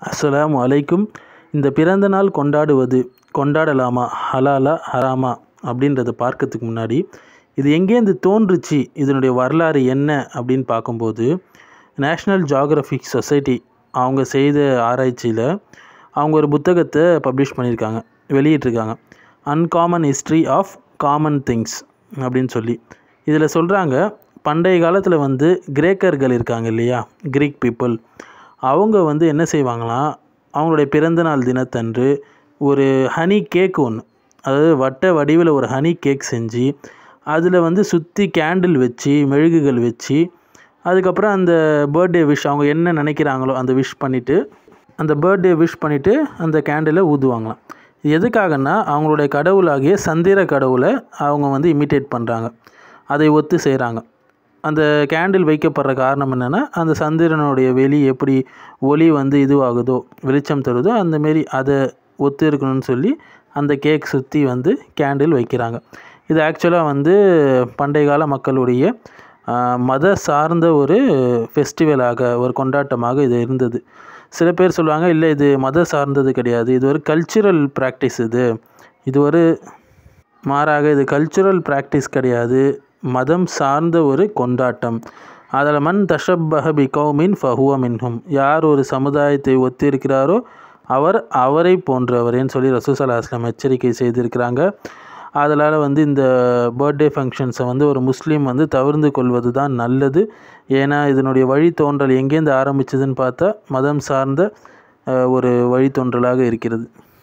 அஸ்ஸலாமு அலைக்கும் இந்த பிறந்த நாள் கொண்டாடுவது கொண்டாடலாமா ஹலாலா ஹராமா அப்படின்றத பார்க்கறதுக்கு முன்னாடி இது எங்கேருந்து தோன்றுச்சு இதனுடைய வரலாறு என்ன அப்படின்னு பார்க்கும்போது நேஷ்னல் ஜியாகிரபிக் சொசைட்டி அவங்க செய்த ஆராய்ச்சியில் அவங்க ஒரு புத்தகத்தை பப்ளிஷ் பண்ணியிருக்காங்க வெளியிட்டிருக்காங்க uncommon history of common things அப்படின்னு சொல்லி இதில் சொல்கிறாங்க பண்டைய காலத்தில் வந்து கிரேக்கர்கள் இருக்காங்க இல்லையா கிரீக் பீப்புள் அவங்க வந்து என்ன செய்வாங்களாம் அவங்களுடைய பிறந்தநாள் தினத்தன்று ஒரு ஹனி கேக் ஒன்று அதாவது வட்ட வடிவில் ஒரு ஹனி கேக் செஞ்சு அதில் வந்து சுற்றி கேண்டில் வச்சு மெழுகுகள் வச்சு அதுக்கப்புறம் அந்த பர்த்டே விஷ் அவங்க என்ன நினைக்கிறாங்களோ அந்த விஷ் பண்ணிவிட்டு அந்த பர்த்டே விஷ் பண்ணிவிட்டு அந்த கேண்டிலை ஊதுவாங்களாம் இது எதுக்காகன்னா அவங்களுடைய கடவுளாகிய சந்திர கடவுளை அவங்க வந்து இமிட்டேட் பண்ணுறாங்க அதை ஒத்து செய்கிறாங்க அந்த கேண்டில் வைக்கப்படுற காரணம் என்னென்னா அந்த சந்திரனுடைய வெளி எப்படி ஒளி வந்து இதுவாகுதோ வெளிச்சம் தருதோ அந்தமாரி அதை ஒத்து இருக்கணும்னு சொல்லி அந்த கேக் சுற்றி வந்து கேண்டில் வைக்கிறாங்க இது ஆக்சுவலாக வந்து பண்டைய கால மக்களுடைய மத சார்ந்த ஒரு ஃபெஸ்டிவலாக ஒரு கொண்டாட்டமாக இது இருந்தது சில பேர் சொல்லுவாங்க இல்லை இது மத சார்ந்தது கிடையாது இது ஒரு கல்ச்சுரல் ப்ராக்டிஸ் இது இது ஒரு மாறாக இது கல்ச்சுரல் ப்ராக்டிஸ் கிடையாது மதம் சார்ந்த ஒரு கொண்டாட்டம் அதில் மண் தஷப்பஹ பி கௌமின் ஃபஹுவ மின்ஹும் யார் ஒரு சமுதாயத்தை ஒத்திருக்கிறாரோ அவர் அவரை போன்றவரேன்னு சொல்லி ரசூசல்லா அஸ்லாம் எச்சரிக்கை செய்திருக்கிறாங்க அதனால் வந்து இந்த பர்த்டே ஃபங்க்ஷன்ஸை வந்து ஒரு முஸ்லீம் வந்து தவிர்ந்து கொள்வது தான் நல்லது ஏன்னா இதனுடைய வழித்தோன்றல் எங்கேருந்து ஆரம்பிச்சதுன்னு பார்த்தா மதம் சார்ந்த ஒரு வழித்தோன்றலாக இருக்கிறது